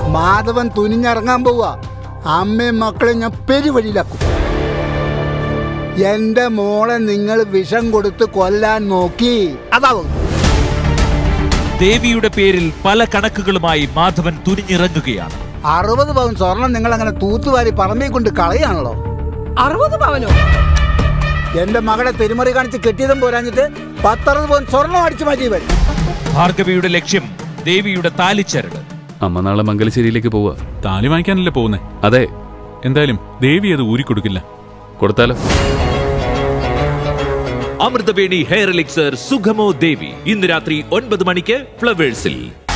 മാധവൻ തുനിഞ്ഞിറങ്ങാൻ പോവാ അമ്മയും മക്കളെ ഞാൻ പെരുവഴിയിലാക്കും എന്റെ മോളെ നിങ്ങൾ വിഷം കൊടുത്ത് കൊല്ലാൻ നോക്കി അതാവും ദേവിയുടെ പേരിൽ പല കണക്കുകളുമായി മാധവൻ തുനിഞ്ഞിറങ്ങുകയാണ് അറുപത് പവൻ സ്വർണം നിങ്ങൾ അങ്ങനെ തൂത്തുവാരി പറമ്പിൽ കൊണ്ട് കളയാണല്ലോ അറുപത് പവനോ എന്റെ മകളെ തിരുമറി കാണിച്ച് കെട്ടിയതും പോരാഞ്ഞിട്ട് പത്തറുപത് പവൻ സ്വർണം അടിച്ചു മാറ്റിയവൻ ഭാർഗവിയുടെ ലക്ഷ്യം ദേവിയുടെ താലിച്ചരട് അമ്മ നാളെ മംഗലശ്ശേരിയിലേക്ക് പോവാ താലി വാങ്ങിക്കാനല്ലേ പോകുന്നേ അതെ എന്തായാലും ദേവി അത് ഊരിക്കൊടുക്കില്ല കൊടുത്താലോ അമൃതവേണി ഹെയർ എലിക്സർ സുഖമോ ദേവി ഇന്ന് രാത്രി ഒൻപത് മണിക്ക് ഫ്ലവേഴ്സിൽ